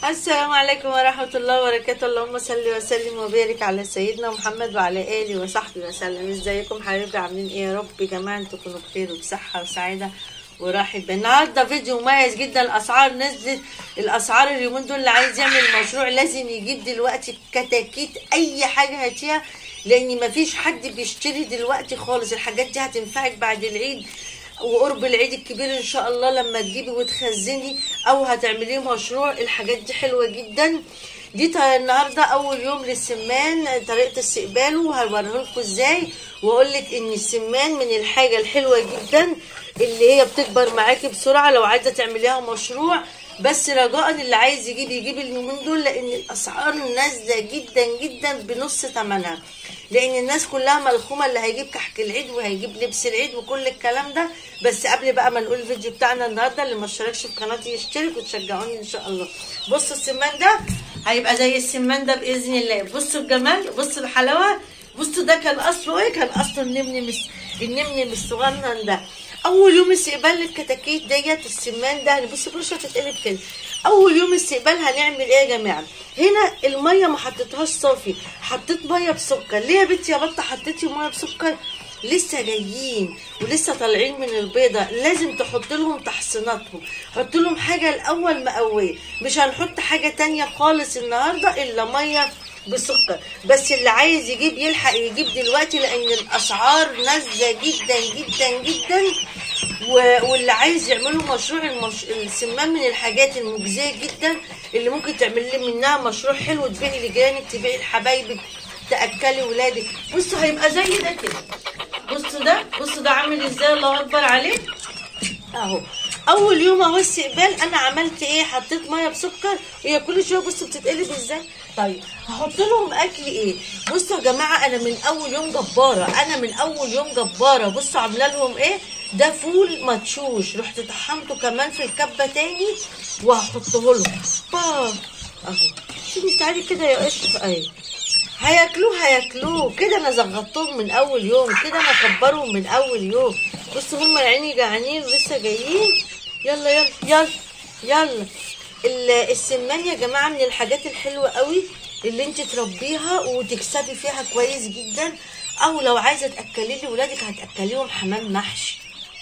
السلام عليكم ورحمة الله وبركاته اللهم صل وسلم وبارك على سيدنا محمد وعلى آله وصحبه وسلم ازيكم حبايبي عاملين ايه يا رب يا جماعة انتوا تكونوا بخير وبصحة وسعادة وراحة بال النهارده فيديو مميز جدا الاسعار نزلت الاسعار اليومين دول اللي عايز يعمل مشروع لازم يجيب دلوقتي كتاكيت اي حاجة هاتيها لان مفيش حد بيشتري دلوقتي خالص الحاجات دي هتنفعك بعد العيد وقرب العيد الكبير ان شاء الله لما تجيبي وتخزني او هتعمليه مشروع الحاجات دي حلوه جدا دي ط- النهارده اول يوم للسمان طريقه استقباله وهوريه لكم ازاي واقول لك ان السمان من الحاجه الحلوه جدا اللي هي بتكبر معاكي بسرعه لو عايزه تعمليها مشروع بس رجاء اللي عايز يجيب يجيب اليومين دول لان الاسعار نازله جدا جدا بنص ثمنها لان الناس كلها ملخومه اللي هيجيب كحك العيد وهيجيب لبس العيد وكل الكلام ده بس قبل بقى ما نقول الفيديو بتاعنا النهارده اللي ما اشتركش في قناتي يشترك وتشجعوني ان شاء الله بصوا السمان ده هيبقى زي السمان ده باذن الله بصوا الجمال بصوا الحلاوه بصوا ده كان اصله ايه كان اصله النمنم الس- النمنم الصغنن ده اول يوم استقبال للكتاكيت ديت السمان ده بصوا كل شويه تتقلب كده اول يوم استقبال هنعمل ايه يا جماعه هنا الميه ما حطيتهاش صافي حطيت ميه بسكر ليه يا بنتي يا بطه حطيتي ميه بسكر لسه جايين ولسه طالعين من البيضه لازم تحط لهم تحصيناتهم حط لهم حاجه الاول مقويه مش هنحط حاجه تانية خالص النهارده الا ميه بسكر بس اللي عايز يجيب يلحق يجيب دلوقتي لان الاسعار نازله جدا جدا جدا و- واللي عايز يعملوا مشروع المش... السمان من الحاجات المجزيه جدا اللي ممكن تعمل لي منها مشروع حلو تبيعي لجيرانك تبيعي لحبايبك تاكلي ولادك بصوا هيبقى زي ده كده بصوا ده بصوا ده عامل ازاي الله اكبر عليه اهو اول يوم اهو استقبال انا عملت ايه حطيت ميه بسكر هي كل شويه بصوا بتتقلب ازاي طيب هحط لهم اكل ايه بصوا يا جماعه انا من اول يوم جباره انا من اول يوم جباره بصوا عامله لهم ايه ده فول مدشوش رحت طحنته كمان في الكبه تاني وهحطه لهم باه اهو شوفي تعالي كده يا قشطه اهي هياكلوه هياكلوه كده انا زغطتهم من اول يوم كده انا كبرهم من اول يوم بصوا هم عيني جعانين لسه جايين يلا يلا يلا يلا ال- السمان يا جماعه من الحاجات الحلوه قوي اللي انت تربيها وتكسبي فيها كويس جدا او لو عايزه تاكلي لي ولادك هتاكليهم حمام محشي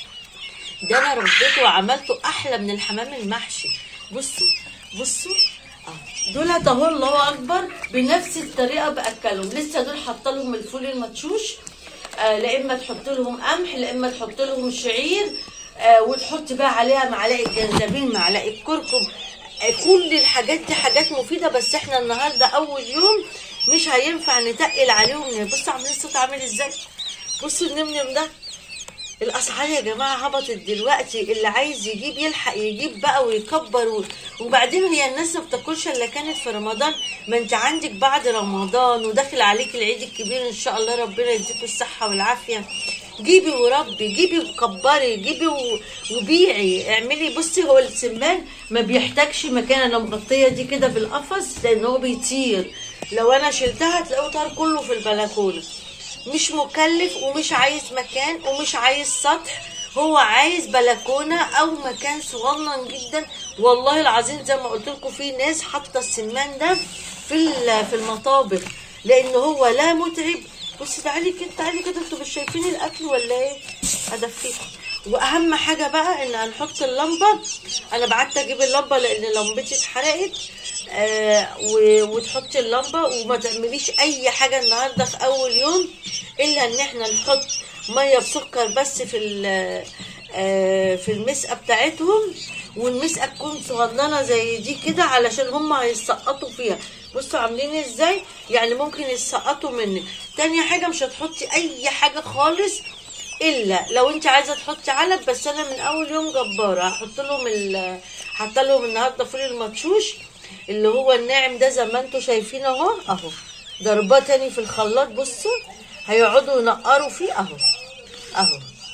ده انا ربيته وعملته احلى من الحمام المحشي بصوا بصوا اه دول اهو الله اكبر بنفس الطريقه باكلهم لسه دول حاطه لهم الفول المدشوش آه لا اما تحط لهم قمح لا اما تحط لهم شعير آه وتحط بقى عليها معلقه جنزبيل معلقه كركم آه كل الحاجات دي حاجات مفيده بس احنا النهارده اول يوم مش هينفع نتقل عليهم بصوا عاملين الصوت عامل ازاي بصوا النمنم ده الاسعار يا جماعه هبطت دلوقتي اللي عايز يجيب يلحق يجيب بقى ويكبر و... وبعدين هي الناس ما بتاكلش الا كانت في رمضان ما انت عندك بعد رمضان وداخل عليك العيد الكبير ان شاء الله ربنا يديكوا الصحه والعافيه جيبي وربي جيبي وكبري جيبي و... وبيعي اعملي بصي هو السمان ما بيحتاجش مكان انا مغطيه دي كده بالقفص لان هو بيطير لو انا شلتها هتلاقوه طار كله في البلكونه مش مكلف ومش عايز مكان ومش عايز سطح هو عايز بلكونه او مكان صغنن جدا والله العظيم زي ما قلت لكم في ناس حاطه السمان ده في ال- في المطابخ لان هو لا متعب بصي تعالي كده تعالي كده انتوا مش شايفين الاكل ولا ايه ادفيكم واهم حاجه بقى ان هنحط اللمبه انا بعت اجيب اللمبه لان لمبتي اتحرقت آه و- وتحطي اللمبه وما تعمليش اي حاجه النهارده في اول يوم الا ان احنا نحط ميه بسكر بس في ال- آه في المسقه بتاعتهم والمسقه تكون صغننه زي دي كده علشان هم هيسقطوا فيها بصوا عاملين ازاي يعني ممكن يسقطوا منك تاني حاجه مش هتحطي اي حاجه خالص الا لو انت عايزه تحطي علب بس انا من اول يوم جباره هحط لهم ال حاطه لهم النهارده فول المدشوش اللي هو الناعم ده زي ما انتوا شايفين اهو اهو ضرباه تاني في الخلاط بصوا هيقعدوا ينقروا فيه اهو اهو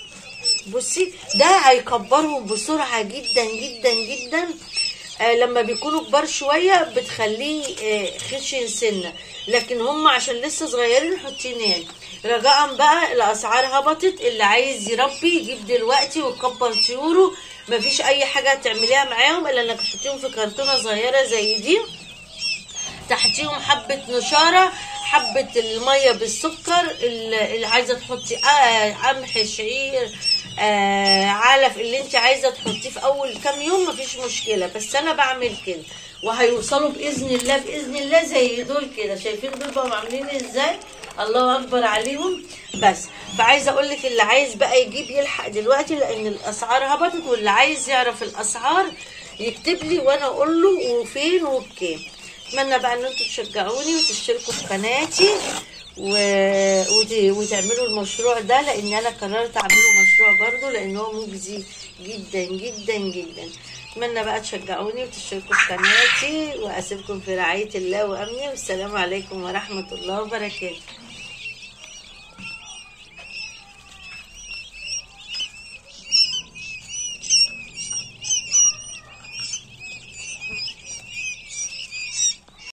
بصي ده هيكبرهم بسرعه جدا جدا جدا آه لما بيكونوا كبار شويه بتخليه آه خشن سنه لكن هم عشان لسه صغيرين حطيناه رجاء بقى الاسعار هبطت اللي عايز يربي يجيب دلوقتي ويكبر طيوره مفيش اي حاجه تعمليها معاهم الا انك تحطيهم في كرتونه صغيره زي دي تحتيهم حبة نشارة حبة المية بالسكر اللي اللي عايزة تحطي آه قمح شعير آه علف اللي انت عايزة تحطيه في اول كام يوم مفيش مشكلة بس انا بعمل كده وهيوصلوا باذن الله باذن الله زي دول كده شايفين دول بقوا عاملين ازاي الله اكبر عليهم بس فعايزه اقول لك اللي عايز بقى يجيب يلحق دلوقتي لان الاسعار هبطت واللي عايز يعرف الاسعار يكتب لي وانا اقول له وفين وبكام اتمنى بقى ان انتوا تشجعوني وتشتركوا في قناتي و... وت... وتعملوا المشروع ده لان انا قررت اعمله مشروع برضو لان هو مجزي جدا جدا جدا اتمنى بقى تشجعوني وتشتركوا في قناتي واسيبكم في رعايه الله وامنه والسلام عليكم ورحمه الله وبركاته